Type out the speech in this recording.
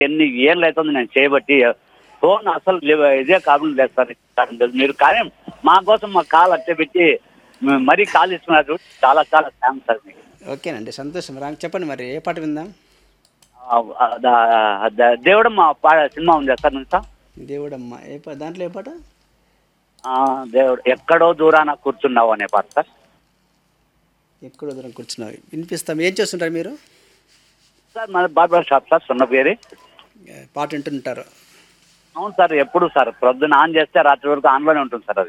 ఎన్ని ఏళ్ళు అవుతుంది నేను చేయబట్టి ఫోన్ అసలు లే- ఇదే కారణం లేదు సార్ కారణం లేదు. మీరు కానీ మా కోసం మా కాల్ అట్టే పెట్టి మ- మరీ కాల్ ఇస్తున్నారు చాలా చాలా థ్యాంక్స్ సార్ మీకు ఓకేనండి సంతోషం రా చెప్పండి మరి ఏ పాట విందాం ఆ, ఆ, ద- ద- దేవుడమ్మ పా సినిమా ఉంది సార్ నుంచి సార్ దేవుడమ్మ ఏ పాట దాంట్లో ఏ పాట ఆ, దేవుడు ఎక్కడో దూరాన కూర్చున్నావు అనే పాట సార్ ఎక్కడో దూరం కూర్చున్నావు వినిపిస్తాం ఏం చేస్తుంటారు మీరు సార్ మన బార్బర్ షాప్ సార్ సున్న పేరు ఏ, పాట వింటుంటారు అవును సార్ ఎప్పుడు సార్ ప్రొద్దున ఆన్ చేస్తే రాత్రి వరకు ఆన్లోనే ఉంటుంది సార్ అది